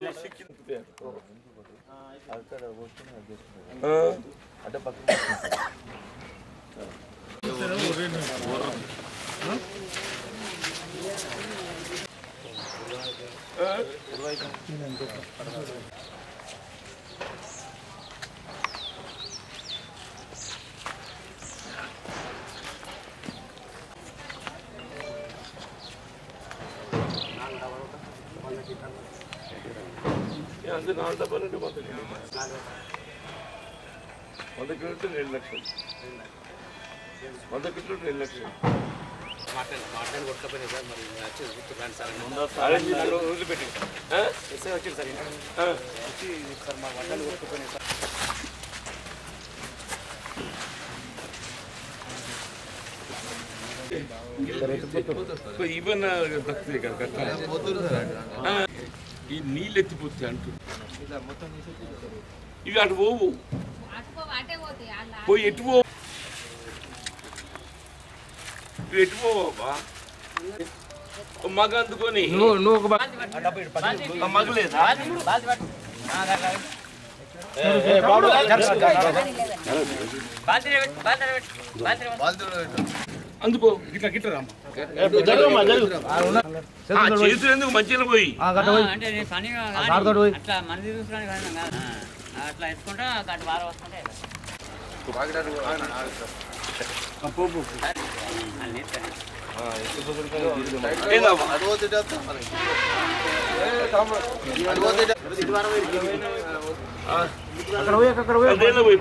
అంటే పక్కన అంతే నాలుగు డబ్బాలు అంటే వంద కిలో వంద కిలో రెండు లక్షలు వంద కిలో రెండు లక్షలు మాట్లాడి మాట్లాడి కొట్టకపోయినా సార్ మరి వచ్చి చూస్తున్నాను సార్ అరే మీరు వదిలిపెట్టండి ఆ? ఎస్ఐ వచ్చింది సార్ ఇంటికి ఆ. వచ్చి సార్ మా వంటలు కొట్టకపోయినా సార్ ఈవెన్ దక్కుతాయి కదా కట్ట. ఆ, ఈ నీళ్ళు ఎత్తిపోతాయి అంటూ ఇవి అటు పోవు అటే పోతాయి అలా పోయి ఎటు పోవు ఇవి ఎటు పోవా మగ అందుకొని ఆ మగలేదా అందుకో గిట్లా గిట్ల రామ్మ ఆ, చేతులు ఎందుకు మంచిగా పోయి అంటే నేను పనిగా కానీ అట్లా మంది చూసుకుని కానీ కాదు. ఆ, అట్లా ఎత్తుకుంటా అటు వారం వస్తుంటే అన్నీ ఎత్తాను. ఏందమ్మా? అదేనా పోయి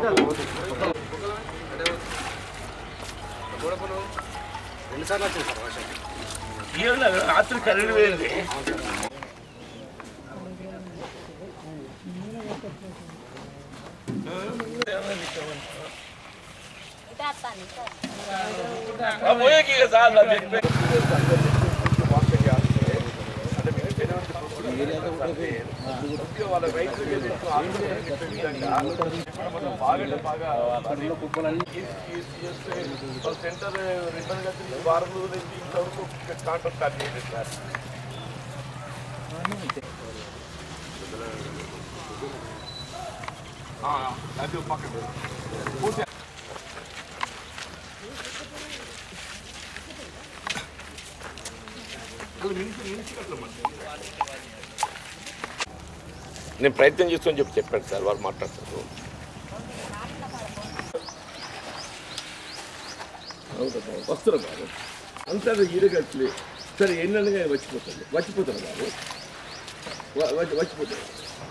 రెండుసార్లు వచ్చింది సార్ వర్షం ఇవాళ రాత్రి కరెంట్ పోయింది ఇటే వస్తాను ఇటే ఆ పోయేకి ఇక చాలు అది చెప్పే. వాళ్ళ రైతులు ఏదైతే ఆందోళన చెప్పిందంట, మనం బాగా బాగా ఈ- ఈ- చేస్తే వాళ్ళ సెంటర్ రిటర్న్ గా తిరిగి వారం రోజులు అయితే ఇంతవరకు కాంట్రాక్ట్ స్టార్ట్ చేయలేదు సార్ ఆ, అది ఒక పక్కన పూర్తి నేను ప్రయత్నం చేస్తామని చెప్పి చెప్పాడు సార్ వారు మాట్లాడతారు వస్తారు బాబు అంతా ఈరగట్లే సరే ఎన్నెన్నగా వచ్చిపోతుంది వచ్చిపోతారు బాబు వ- వచ్చి- వచ్చిపోతారు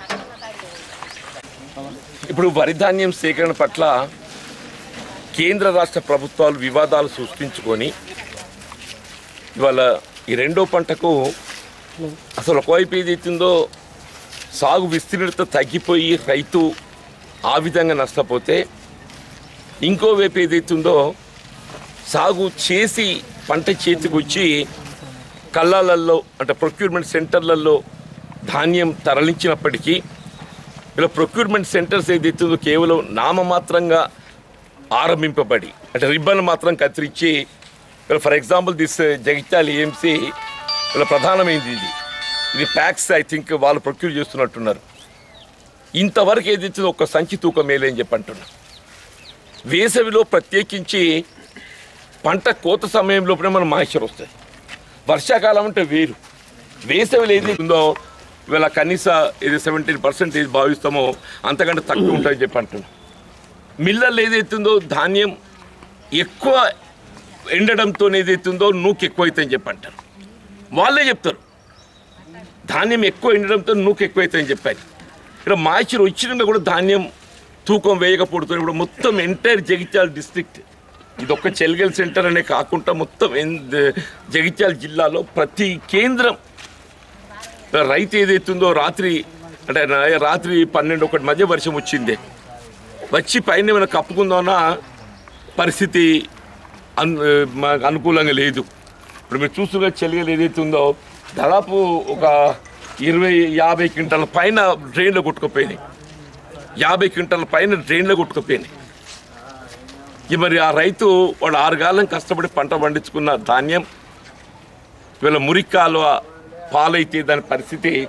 ఇప్పుడు వరి ధాన్యం సేకరణ పట్ల కేంద్ర రాష్ట్ర ప్రభుత్వాలు వివాదాలు సృష్టించుకొని ఇవాళ ఈ రెండో పంటకు అసలు ఒకవైపు ఏదైతుందో సాగు విస్తీర్ణత తగ్గిపోయి రైతు ఆ విధంగా నష్టపోతే ఇంకో వైపు ఏదైతుందో సాగు చేసి పంట చేతికి వచ్చి కళ్ళాలల్లో అంటే ప్రొక్యూర్మెంట్ సెంటర్లలో ధాన్యం తరలించినప్పటికీ ఇలా ప్రొక్యూర్మెంట్ సెంటర్స్ ఏదైతుందో కేవలం నామమాత్రంగా ఆరంభింపబడి అంటే రిబ్బన్ మాత్రం కత్తిరించి for example this Jagtial AMC ఇలా ప్రధానమైంది ఇది ఇది ప్యాక్స్ ఐ థింక్ వాళ్ళు ప్రొక్యూర్ చేస్తున్నట్టున్నారు ఇంతవరకు ఏదైతే ఒక సంచి తూకం మేలే అని చెప్పి అంటున్నా వేసవిలో ప్రత్యేకించి పంట కోత సమయం లోపలే మనం మాయిశ్చర్ వస్తాయి వర్షాకాలం అంటే వేరు వేసవిలో ఏది ఉందో ఇవాళ కనీస ఇది సెవెంటీన్ పర్సెంట్ ఏది భావిస్తామో అంతకంటే తక్కువ ఉంటుందని చెప్పి అంటున్నాం మిల్లర్లు ఏదైతుందో ధాన్యం ఎక్కువ ఎండడంతో ఏదైతుందో నూకు ఎక్కువ అవుతుందని చెప్పి అంటారు వాళ్ళే చెప్తారు ధాన్యం ఎక్కువ ఎండడంతో నూకు ఎక్కువ అవుతుందని చెప్పారు ఇక్కడ మాయిచర్ వచ్చినాక కూడా ధాన్యం తూకం వేయకపోవడంతో ఇప్పుడు మొత్తం ఎంటైర్ జగిత్యాల డిస్ట్రిక్ట్ ఇది ఒక్క చెల్గల్ సెంటర్ అనే కాకుండా మొత్తం ఎన్- జగిత్యాల జిల్లాలో ప్రతి కేంద్రం రైతు ఏదైతుందో రాత్రి అంటే నా- రాత్రి పన్నెండు ఒకటి మధ్య వర్షం వచ్చింది వచ్చి పైన ఏమైనా కప్పుకుందామన్న పరిస్థితి అన్ మాకు అనుకూలంగా లేదు ఇప్పుడు మీరు చూస్తున్న చెలిగలు ఏదైతే ఉందో దాదాపు ఒక ఇరవై యాభై క్వింటాల పైన డ్రైన్లో కొట్టుకుపోయినాయి యాభై క్వింటాల పైన డ్రైన్లో కొట్టుకుపోయినాయి ఇక మరి ఆ రైతు వాడు ఆరుగాలం కష్టపడి పంట పండించుకున్న ధాన్యం వీళ్ళ మురిక్కాలువ పాలైతే దాని పరిస్థితి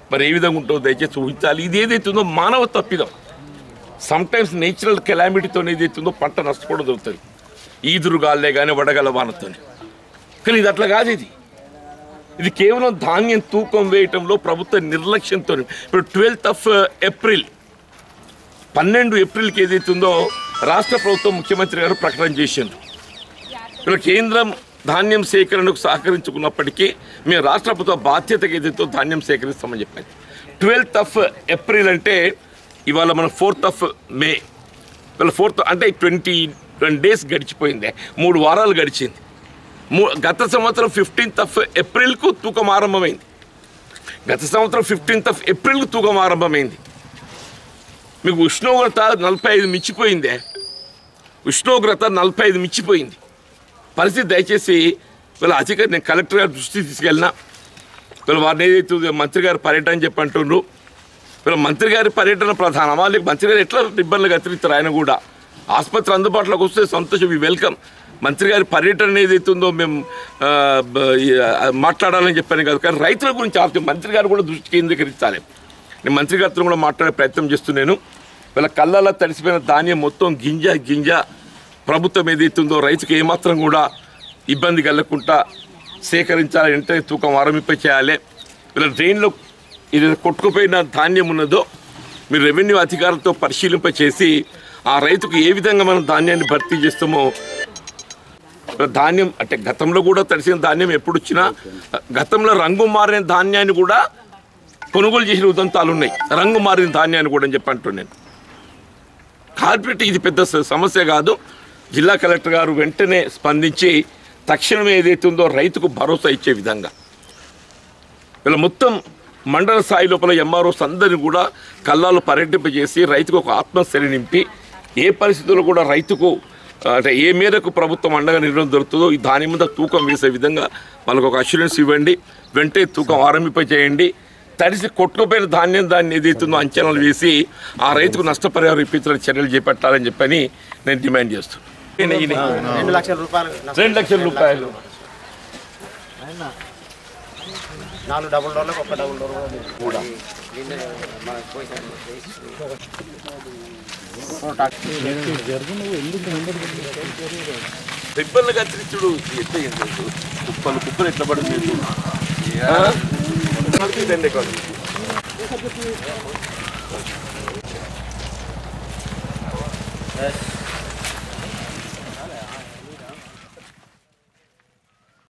మరి ఏ విధంగా ఉంటుందో దయచేసి ఊహించాలి ఇది ఏదైతే ఉందో మానవ తప్పిదం సమ్టైమ్స్ నేచురల్ కెలామిటీతో ఏదైతే ఉందో పంట నష్టపోవడం జరుగుతుంది ఈదురు గాల్లే కానీ వడగల వానతో కానీ ఇది అట్లా కాదు ఇది ఇది కేవలం ధాన్యం తూకం వేయటంలో ప్రభుత్వ నిర్లక్ష్యంతో ఇప్పుడు ట్వెల్త్ ఆఫ్ ఏప్రిల్ పన్నెండు ఏప్రిల్కి ఏదైతే ఉందో రాష్ట్ర ప్రభుత్వం ముఖ్యమంత్రి గారు ప్రకటన చేసిండ్రు ఇలా కేంద్రం ధాన్యం సేకరణకు సహకరించుకున్నప్పటికీ మేము రాష్ట్ర ప్రభుత్వ బాధ్యతగా ఏదైతే ధాన్యం సేకరిస్తామని చెప్పాను ట్వెల్త్ ఆఫ్ ఏప్రిల్ అంటే ఇవాళ మన ఫోర్త్ ఆఫ్ మే ఇవాళ ఫోర్త్ అంటే ట్వంటీ ట్వంటీ డేస్ గడిచిపోయింది మూడు వారాలు గడిచింది మూ గత సంవత్సరం ఫిఫ్టీన్త్ ఆఫ్ ఏప్రిల్కు తూకం ఆరంభమైంది గత సంవత్సరం ఫిఫ్టీన్త్ ఆఫ్ ఏప్రిల్కు తూకం ఆరంభమైంది మీకు ఉష్ణోగ్రత నలభై ఐదు మించిపోయిందే ఉష్ణోగ్రత నలభై ఐదు మించిపోయింది పరిస్థితి దయచేసి వీళ్ళ అధికారి నేను కలెక్టర్ గారి దృష్టికి తీసుకెళ్ళినా వీళ్ళు వారిని ఏదైతే ఉందో మంత్రి గారి పర్యటన అని చెప్పి అంటుండ్రు వీళ్ళ మంత్రి గారి పర్యటన ప్రధానమా లేక మంత్రి గారు ఎట్లా ఇబ్బందులు గతిరిస్తారు ఆయన కూడా ఆసుపత్రి అందుబాటులోకి వస్తే సంతోషం ఈ వెల్కమ్ మంత్రి గారి పర్యటన ఏదైతే ఉందో మేము ఆ, బ- ఈ, ఆ, మాట్లాడాలని చెప్పాను కాదు కానీ రైతుల గురించి ఆలోచన మంత్రి గారు కూడా దృష్టి కేంద్రీకరించాలి నేను మంత్రి గారితో కూడా మాట్లాడే ప్రయత్నం చేస్తున్నాను వీళ్ళ కళ్ళల్లో తడిసిపోయిన ధాన్యం మొత్తం గింజ గింజ ప్రభుత్వం ఏదైతే ఉందో రైతుకు ఏమాత్రం కూడా ఇబ్బంది కలగకుండా సేకరించాలి వెంటనే తూకం ఆరంభింప చేయాలి వీళ్ళ డ్రైన్లో ఇది కొట్టుకుపోయిన ధాన్యం ఉన్నదో మీరు రెవెన్యూ అధికారులతో పరిశీలింప చేసి ఆ రైతుకు ఏ విధంగా మనం ధాన్యాన్ని భర్తీ చేస్తామో ధాన్యం అంటే గతంలో కూడా తడిసిన ధాన్యం ఎప్పుడు వచ్చినా గతంలో రంగు మారిన ధాన్యాన్ని కూడా కొనుగోలు చేసిన ఉదంతాలు ఉన్నాయి రంగు మారిన ధాన్యాన్ని కూడా అని చెప్పి అంటున్నాను కార్పొరేట్ ఇది పెద్ద స- సమస్య కాదు జిల్లా కలెక్టర్ గారు వెంటనే స్పందించి తక్షణమే ఏదైతే ఉందో రైతుకు భరోసా ఇచ్చే విధంగా ఇలా మొత్తం మండల స్థాయి లోపల ఎంఆర్ఓస్ అందరినీ కూడా కళ్ళాలు పర్యటింపజేసి రైతుకు ఒక ఆత్మస్థైర్యం నింపి ఏ పరిస్థితుల్లో కూడా రైతుకు ఆ, అంటే ఏ మేరకు ప్రభుత్వం అండగా నిర్ణయం దొరుకుతుందో ఈ దాని మీద తూకం వేసే విధంగా వాళ్ళకు ఒక అష్యూరెన్స్ ఇవ్వండి వెంటనే తూకం ఆరంభింప చేయండి తడిసి కొట్టుకుపోయిన ధాన్యం దాన్ని ఏదైతుందో అంచనాలు వేసి ఆ రైతుకు నష్టపరిహారం ఇప్పించిన చర్యలు చేపట్టాలని చెప్పని నేను డిమాండ్ చేస్తున్నాను రెండు లక్షల రూపాయలు రెండు లక్షల రూపాయలు నాలుగు డబుల్ డోర్లకు ఒక డబుల్ డోర్ కూడా రిబ్బన్లు కత్తిరించుడు ఎట్లా అయింది అసలు? కుప్పలు కుప్పలు ఎట్లా పడింది మీకు? ఆ? ఇదండి కాదు. ఎస్